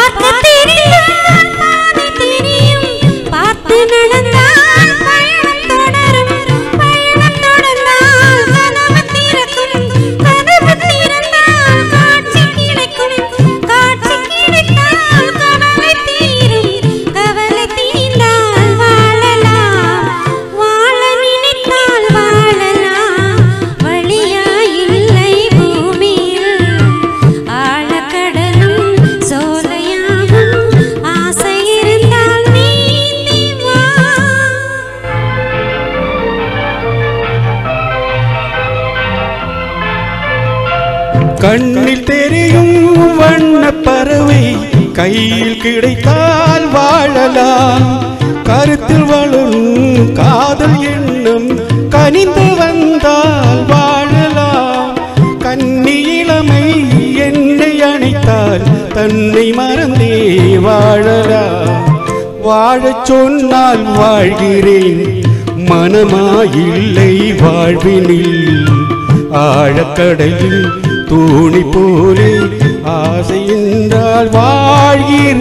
பார்க்க தெரிந்தால் பாதை தெரியும் பார்த்து நடந்தால் பயணம் தொடரும் பயணம் தொடர்ந்தால் கதவு திறக்கும் கதவு திறந்தால் காட்சி கிடைக்கும் காட்சி கிடைத்தால் கவலை தீரும் கவலை தீர்ந்தால் வாழலாம் வாழ நினைத்தால் வாழலாம் வழியா இல்லை பூமியில் ஆழக்கடலும் சோலையாகும் ஆசை இருந்தால் நீந்தி வா கண்ணில் தெரியும் வண்ண பறவை கையில் கிடைத்தால் வாழலாம் கருத்தில் வளரும் காதல் எண்ணம் கனிந்து வந்தால் வாழலாம் கன்னி இளமை என்னை அணைத்தால் தன்னை மறந்தே வாழலாம் வாழச் சொன்னால் வாழ்கிறேன் மனமாயில்லை வாழ்வினில் ஆழக்கடலில் தூணி போலே ஆசை என்றால் வாழ்கிறேன்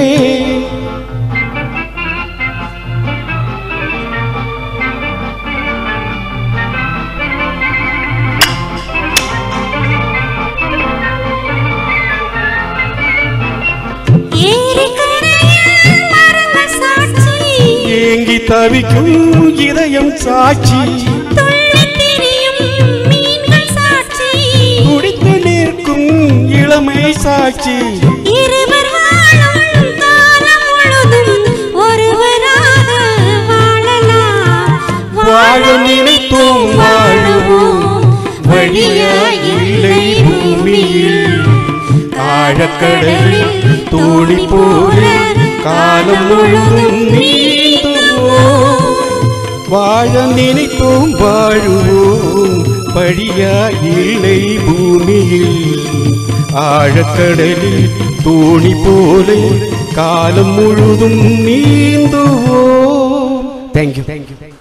ஏரிக்கரையில் மரங்கள் சாட்சி ஏங்கி தவிக்கும் இதயம் சாட்சி துள்ளித் திரியும் மீன்கள் சாட்சி குடித்து நிற்கும் இளமை சாட்சி இருவர் வாழும் காலம் முழுதும் ஒருவராக வாழலாம் வாழ நினைத்தோம் வாழுவோம் வழியா இல்லை பூமியில் ஆழக்கடலில் தோணி போல காலம் முழுதும் நீந்துவோம் வாழ நினைத்தோம் வாழுவோம் வழியா இல்லை பூமியில் ஆழக்கடலில் தோணி போல காலம் முழுதும் நீந்துவோம் தேங்க்யூ தேங்க்யூ